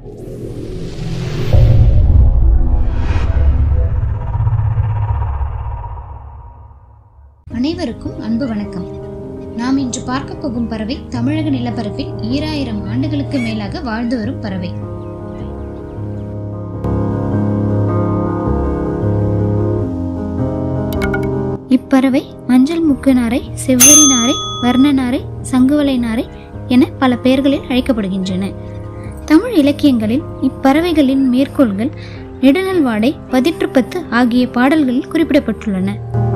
அனைவருக்கும் அன்பு வணக்கம் நாம் இன்று பார்க்க போகும் பறவை தமிழக நிலப்பரப்பில் ஈராயிரம் ஆண்டுகளுக்கு மேலாக வாழ்ந்து வரும் பறவை இப்பறவை மஞ்சள் முக்கு நாரை செவ்வரி நாரை வர்ண நாரை சங்குவலை நாரை என பல பெயர்களில் அழைக்கப்படுகின்றன தமிழ் இலக்கியங்களில் இப்பறவைகளின் மேற்கோள்கள் நெடுநல் வாடை பதிற்றுப்பத்து ஆகிய பாடல்களில் குறிப்பிடப்பட்டுள்ளன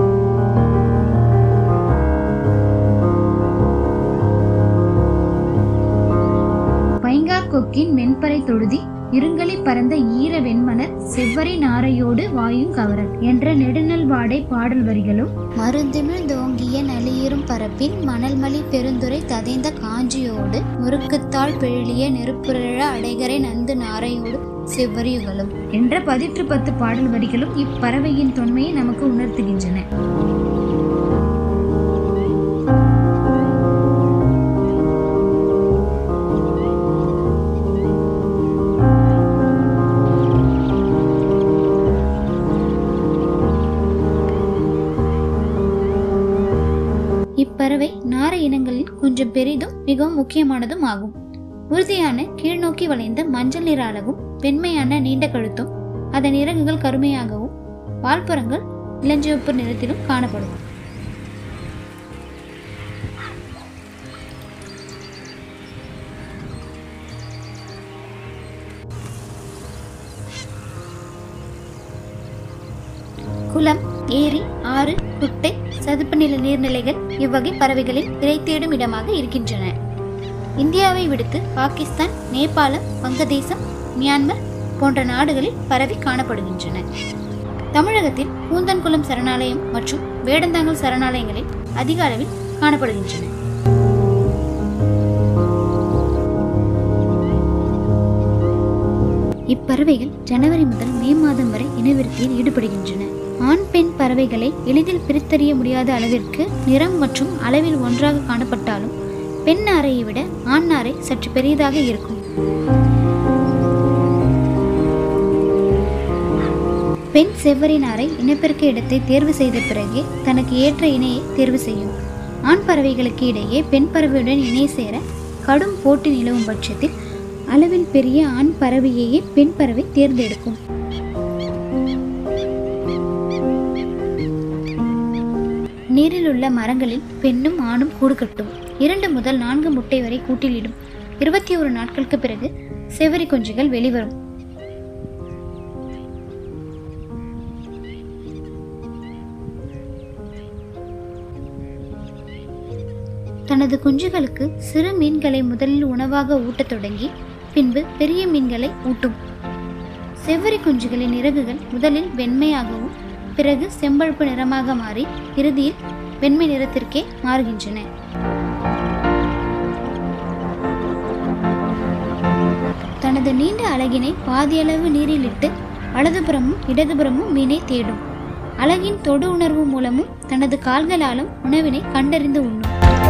பைங்கார் கொக்கின் மென்பறை தொழுதி இருங்கலி பறந்த ஈர வெண்மணர் செவ்வரி நாரையோடு வாயும் கவரல் என்ற நெடுநல் வாடை பாடல் வரிகளும் மருந்திமிழ் தோங்கிய நலியிரும் பரப்பின் மணல்மலி பெருந்துரை ததைந்த காஞ்சியோடு முறுக்குத்தாள் பிழிய நெருப்புரழ அடைகரை நந்து நாரையோடு செவ்வரியுகளும் என்ற பதிற்று பத்து பாடல் வரிகளும் இப்பறவையின் தொன்மையை நமக்கு உணர்த்துகின்றன இப்பறவை நாரை இனங்களில் கொஞ்சம் பெரிதும் மிகவும் முக்கியமானதும் ஆகும் உறுதியான கீழ்நோக்கி வளைந்த மஞ்சள் நிற அலகும் வெண்மையான நீண்ட கழுத்தும் அதன் இறகுகள் கருமையாகவும் வால்புறங்கள் இளஞ்சிவப்பு நிறத்திலும் காணப்படும் குளம் ஏரி ஆறு குட்டை சதுப்பு நில நீர்நிலைகள் இவ்வகை பறவைகளில் இறை தேடும் இடமாக இருக்கின்றன இந்தியாவை விடுத்து பாகிஸ்தான் நேபாளம் வங்கதேசம் மியான்மர் போன்ற நாடுகளில் பரவி காணப்படுகின்றன தமிழகத்தில் கூந்தன்குளம் சரணாலயம் மற்றும் வேடந்தாங்கல் சரணாலயங்களில் அதிக அளவில் காணப்படுகின்றன இப்பறவைகள் ஜனவரி முதல் மே மாதம் வரை இனவிருத்தியில் ஈடுபடுகின்றன ஆண் பெண் பறவைகளை எளிதில் பிரித்தறிய முடியாத அளவிற்கு நிறம் மற்றும் அளவில் ஒன்றாக காணப்பட்டாலும் பெண் நாரையை விட ஆண் நாரை சற்று பெரியதாக இருக்கும் பெண் செவ்வரி நாரை இனப்பெருக்க இடத்தை தேர்வு செய்த பிறகே தனக்கு ஏற்ற இணையை தேர்வு செய்யும் ஆண் பறவைகளுக்கு இடையே பெண் பறவையுடன் இணை சேர கடும் போட்டி நிலவும் பட்சத்தில் அளவில் பெரிய ஆண் பறவையையே பெண் பறவை தேர்ந்தெடுக்கும் நீரில் உள்ள மரங்களில் பெண்ணும் ஆணும் கூடு கட்டும் இரண்டு முதல் நான்கு முட்டை வரை கூட்டிலிடும் இருபத்தி ஒரு நாட்களுக்கு பிறகு செவரி குஞ்சுகள் வெளிவரும் தனது குஞ்சுகளுக்கு சிறு மீன்களை முதலில் உணவாக ஊட்டத் தொடங்கி பின்பு பெரிய மீன்களை ஊட்டும் செவ்வரி குஞ்சுகளின் இறகுகள் முதலில் வெண்மையாகவும் பிறகு செம்பழுப்பு நிறமாக மாறி இறுதியில் வெண்மை நிறத்திற்கே மாறுகின்றன தனது நீண்ட அலகினை பாதியளவு நீரில் இட்டு வலதுபுறமும் இடதுபுறமும் மீனை தேடும் அலகின் தொடு உணர்வு மூலமும் தனது கால்களாலும் உணவினை கண்டறிந்து உண்ணும்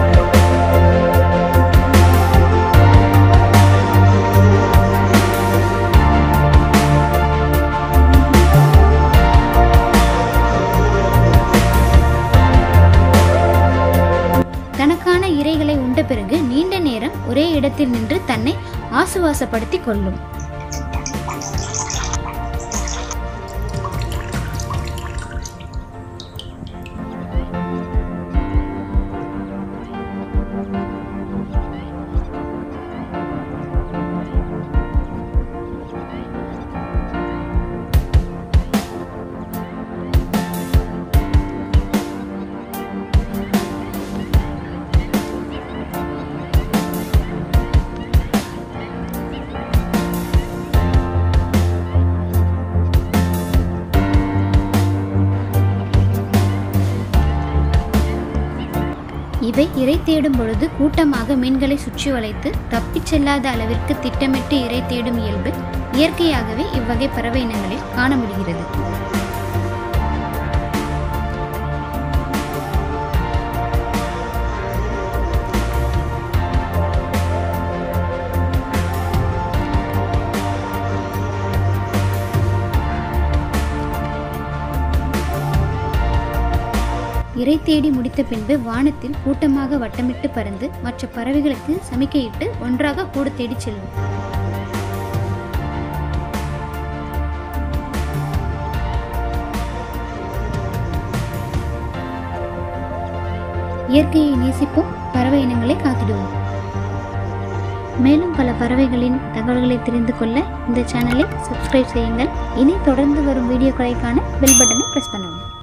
தனக்கான இரைகளை உண்ட பிறகு நீண்ட நேரம் ஒரே இடத்தில் நின்று தன்னை ஆசுவாசப்படுத்திக் கொள்ளும் இவை இரை தேடும் பொழுது கூட்டமாக மீன்களை சுற்றி வளைத்து தப்பிச் செல்லாத அளவிற்கு திட்டமிட்டு இரை தேடும் இயல்பு இயற்கையாகவே இவ்வகை பறவை இனங்களில் காண முடிகிறது இறை தேடி முடித்த பின்பு வானத்தில் கூட்டமாக வட்டமிட்டு பறந்து மற்ற பறவைகளுக்கு சமிக்கையிட்டு ஒன்றாக கூடு தேடிச் செல்லும் இயற்கையை நேசிப்போம் பறவை இனங்களை காத்திடுவோம் மேலும் பல பறவைகளின் தகவல்களை தெரிந்து கொள்ள இந்த சேனலை சப்ஸ்கிரைப் செய்யுங்கள் இனி தொடர்ந்து வரும் வீடியோக்களை காண பெல் பட்டனை பிரஸ் பண்ணவும்